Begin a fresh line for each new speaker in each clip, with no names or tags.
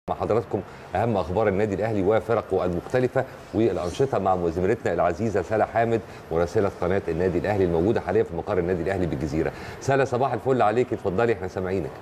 مع حضراتكم اهم اخبار النادي الاهلي وفرقه المختلفه والانشطه مع زميلتنا العزيزه سلا حامد مراسله قناه النادي الاهلي الموجوده حاليا في مقر النادي الاهلي بالجزيره. سلا صباح الفل عليك اتفضلي احنا سامعينك.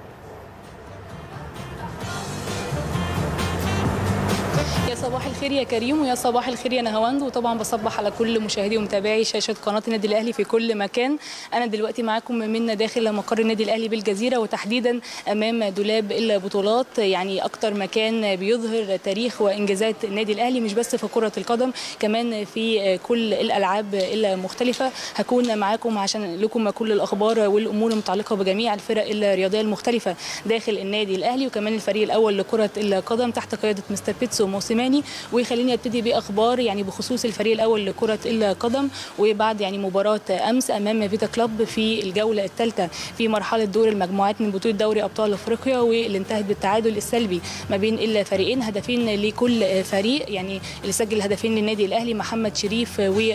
يا صباح الخير يا كريم ويا صباح الخير يا نهاوند وطبعا بصبح على كل مشاهدي ومتابعي شاشه قناه النادي الاهلي في كل مكان انا دلوقتي معاكم من داخل مقر النادي الاهلي بالجزيره وتحديدا امام دولاب البطولات يعني اكتر مكان بيظهر تاريخ وانجازات النادي الاهلي مش بس في كره القدم كمان في كل الالعاب المختلفه هكون معاكم عشان لكم كل الاخبار والامور المتعلقه بجميع الفرق الرياضيه المختلفه داخل النادي الاهلي وكمان الفريق الاول لكره القدم تحت قياده مستر بيتسو موسيماني وخليني ابتدي باخبار يعني بخصوص الفريق الاول لكره القدم وبعد يعني مباراه امس امام فيتا كلوب في الجوله الثالثه في مرحله دور المجموعات من بطوله دوري ابطال افريقيا واللي انتهت بالتعادل السلبي ما بين الفريقين هدفين لكل فريق يعني اللي سجل هدفين للنادي الاهلي محمد شريف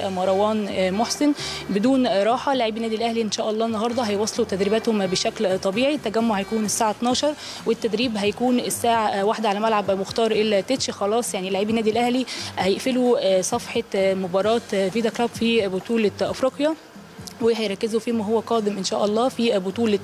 ومروان محسن بدون راحه لاعبي النادي الاهلي ان شاء الله النهارده هيواصلوا تدريباتهم بشكل طبيعي التجمع هيكون الساعه 12 والتدريب هيكون الساعه 1 على ملعب مختار التتش خلاص يعني لاعبي النادي الاهلي هيقفلوا صفحه مباراه فيدا كلاب في بطوله افريقيا وهيركزوا فيما هو قادم ان شاء الله في بطوله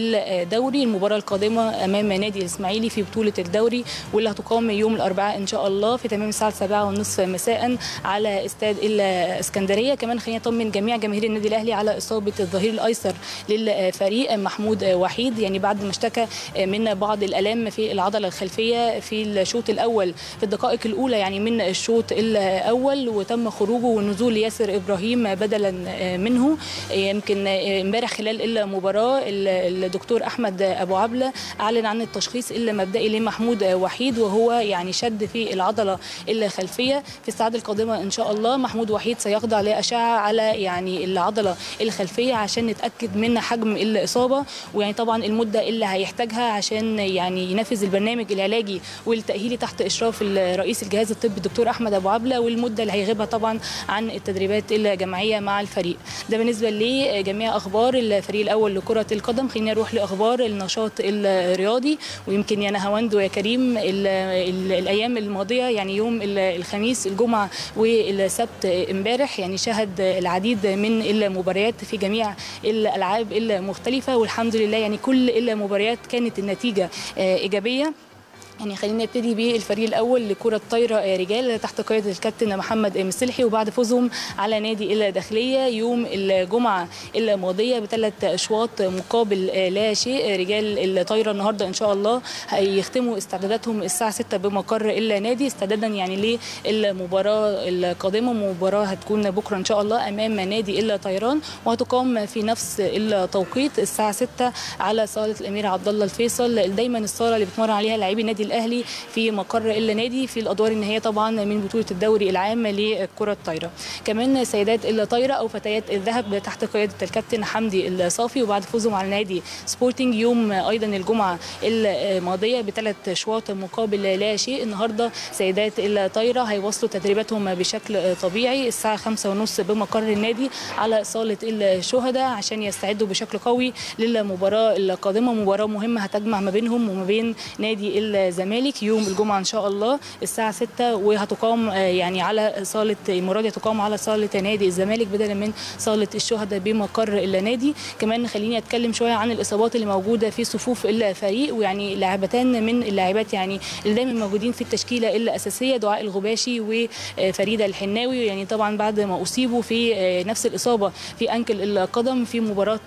الدوري المباراه القادمه امام نادي الاسماعيلي في بطوله الدوري واللي هتقام يوم الاربعاء ان شاء الله في تمام الساعه 7:30 مساء على استاد الاسكندريه كمان خلينا نطمن جميع جماهير النادي الاهلي على اصابه الظهير الايسر للفريق محمود وحيد يعني بعد ما اشتكى من بعض الالام في العضله الخلفيه في الشوط الاول في الدقائق الاولى يعني من الشوط الاول وتم خروجه ونزول ياسر ابراهيم بدلا منه يمكن امبارح خلال المباراه الدكتور احمد ابو عبله اعلن عن التشخيص المبدئي لمحمود وحيد وهو يعني شد في العضله الخلفيه في الساعات القادمه ان شاء الله محمود وحيد سيخضع لاشعه على يعني العضله الخلفيه عشان نتاكد من حجم الاصابه ويعني طبعا المده اللي هيحتاجها عشان يعني ينفذ البرنامج العلاجي والتاهيلي تحت اشراف رئيس الجهاز الطبي الدكتور احمد ابو عبله والمده اللي هيغيبها طبعا عن التدريبات الجماعيه مع الفريق ده بالنسبه لجميع اخبار الفريق الاول لكره القدم خلينا نروح لاخبار النشاط الرياضي ويمكن يا نهاوند ويا كريم ال ال الايام الماضيه يعني يوم الخميس الجمعه والسبت امبارح يعني شهد العديد من المباريات في جميع الالعاب المختلفه والحمد لله يعني كل المباريات كانت النتيجه ايجابيه يعني خلينا نبتدي بالفريق الاول لكره الطايره رجال تحت قياده الكابتن محمد مسلحي وبعد فوزهم على نادي الداخليه يوم الجمعه الماضيه بثلاث اشواط مقابل لا شيء رجال الطايره النهارده ان شاء الله هيختموا استعداداتهم الساعه 6 بمقر النادي استعدادا يعني للمباراه القادمه مباراه هتكون بكره ان شاء الله امام نادي الطيران وهتقام في نفس التوقيت الساعه 6 على صاله الامير عبد الله الفيصل دايما الصاله اللي بتمر عليها لاعبي النادي الاهلي في مقر النادي في الادوار النهائيه طبعا من بطوله الدوري العام لكره الطايره كمان سيدات الطايره او فتيات الذهب تحت قياده الكابتن حمدي الصافي وبعد فوزهم على نادي سبورتنج يوم ايضا الجمعه الماضيه بثلاث شواط مقابل لا شيء النهارده سيدات الطايره هيواصلوا تدريباتهم بشكل طبيعي الساعه 5:30 بمقر النادي على صاله الشهداء عشان يستعدوا بشكل قوي للمباراه القادمه مباراه مهمه هتجمع ما بينهم وما بين نادي الزمالك يوم الجمعه ان شاء الله الساعه 6 وهتقام يعني على صاله المره دي هتقام على صاله نادي الزمالك بدلا من صاله الشهداء بمقر النادي كمان خليني اتكلم شويه عن الاصابات اللي موجوده في صفوف الفريق ويعني لاعبتان من اللاعبات يعني اللي دايما موجودين في التشكيله الاساسيه دعاء الغباشي وفريده الحناوي يعني طبعا بعد ما اصيبوا في نفس الاصابه في انكل القدم في مباراه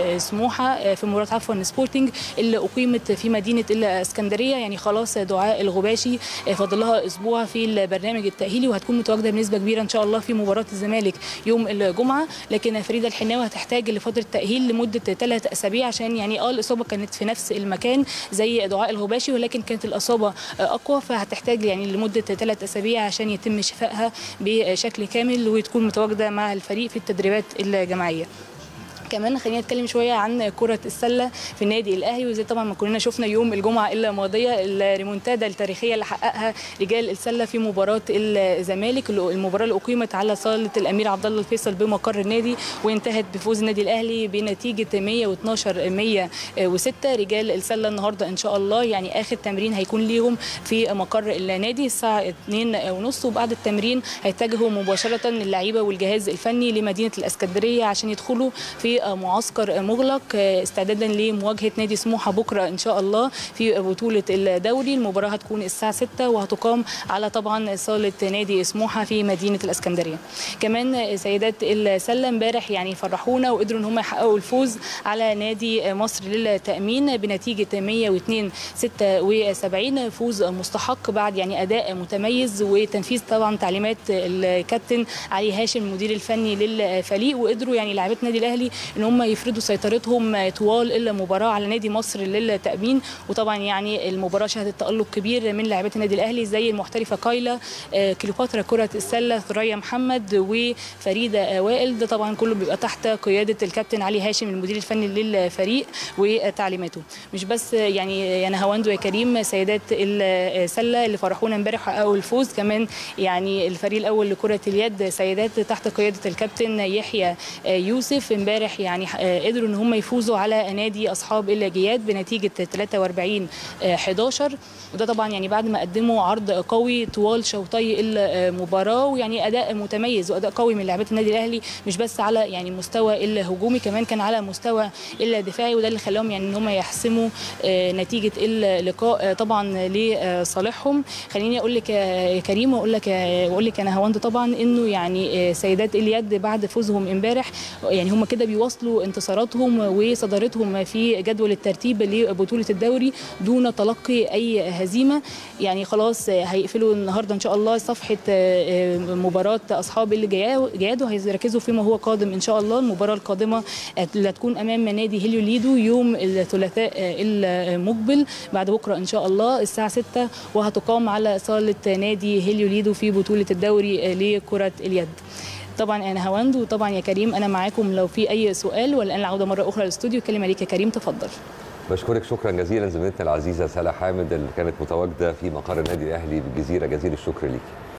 سموحه في مباراه عفوا سبورتنج اللي اقيمت في مدينه الاسكندريه يعني خلاص دعاء الغباشي فاضل لها اسبوع في البرنامج التاهيلي وهتكون متواجده بنسبه كبيره ان شاء الله في مباراه الزمالك يوم الجمعه لكن فريده الحناوي هتحتاج لفتره تاهيل لمده ثلاث اسابيع عشان يعني اه الاصابه كانت في نفس المكان زي دعاء الغباشي ولكن كانت الاصابه اقوى فهتحتاج يعني لمده ثلاث اسابيع عشان يتم شفائها بشكل كامل وتكون متواجده مع الفريق في التدريبات الجماعيه كمان خلينا نتكلم شويه عن كره السله في النادي الاهلي وزي طبعا ما كلنا شفنا يوم الجمعه الماضيه الريمونتادا التاريخيه اللي حققها رجال السله في مباراه الزمالك المباراه اللي اقيمت على صاله الامير عبد الله الفيصل بمقر النادي وانتهت بفوز النادي الاهلي بنتيجه 112 106 رجال السله النهارده ان شاء الله يعني اخر تمرين هيكون ليهم في مقر النادي الساعه 2:30 وبعد التمرين هيتجهوا مباشره اللعيبه والجهاز الفني لمدينه الاسكندريه عشان يدخلوا في معسكر مغلق استعدادا لمواجهه نادي سموحه بكره ان شاء الله في بطوله الدوري المباراه هتكون الساعه 6 وهتقام على طبعا صاله نادي سموحه في مدينه الاسكندريه كمان سيدات السله امبارح يعني فرحونا وقدروا ان هم يحققوا الفوز على نادي مصر للتامين بنتيجه 102 76 فوز مستحق بعد يعني اداء متميز وتنفيذ طبعا تعليمات الكابتن علي هاشم المدير الفني للفريق وقدروا يعني لاعبات النادي الاهلي ان هم يفرضوا سيطرتهم طوال المباراه على نادي مصر للتامين وطبعا يعني المباراه شهدت تالق كبير من لاعبات النادي الاهلي زي المحترفه كايلا كليوباترا كره السله ثريا محمد وفريده وائل ده طبعا كله بيبقى تحت قياده الكابتن علي هاشم المدير الفني للفريق وتعليماته مش بس يعني يا نهاوند ويا كريم سيدات السله اللي فرحونا امبارح حققوا الفوز كمان يعني الفريق الاول لكره اليد سيدات تحت قياده الكابتن يحيى يوسف امبارح يعني قدروا ان هم يفوزوا على نادي اصحاب اللاجيات بنتيجه 43 11 وده طبعا يعني بعد ما قدموا عرض قوي طوال شوطي المباراه ويعني اداء متميز واداء قوي من لاعبات النادي الاهلي مش بس على يعني المستوى الهجومي كمان كان على مستوى الدفاعي وده اللي خلاهم يعني ان هم يحسموا نتيجه اللقاء طبعا لصالحهم خليني اقول لك يا كريم واقول لك واقول لك انا هوند طبعا انه يعني سيدات اليد بعد فوزهم امبارح يعني هم كده بيواصلوا انتصاراتهم وصدارتهم في جدول الترتيب لبطوله الدوري دون تلقي اي هزيمه يعني خلاص هيقفلوا النهارده ان شاء الله صفحه مباراه اصحاب الجياد وهيركزوا فيما هو قادم ان شاء الله المباراه القادمه اللي هتكون امام نادي هيليو ليدو يوم الثلاثاء المقبل بعد بكره ان شاء الله الساعه 6 وهتقام على صاله نادي هيليو ليدو في بطوله الدوري لكره اليد طبعا انا هوند وطبعا يا كريم انا معاكم لو في اي سؤال والان العوده مره اخرى للاستوديو كلمه ليك يا كريم تفضل
بشكرك شكرا جزيلا زميلتنا العزيزه سلا حامد اللي كانت متواجده في مقر النادي الاهلي بالجزيره جزيل الشكر ليك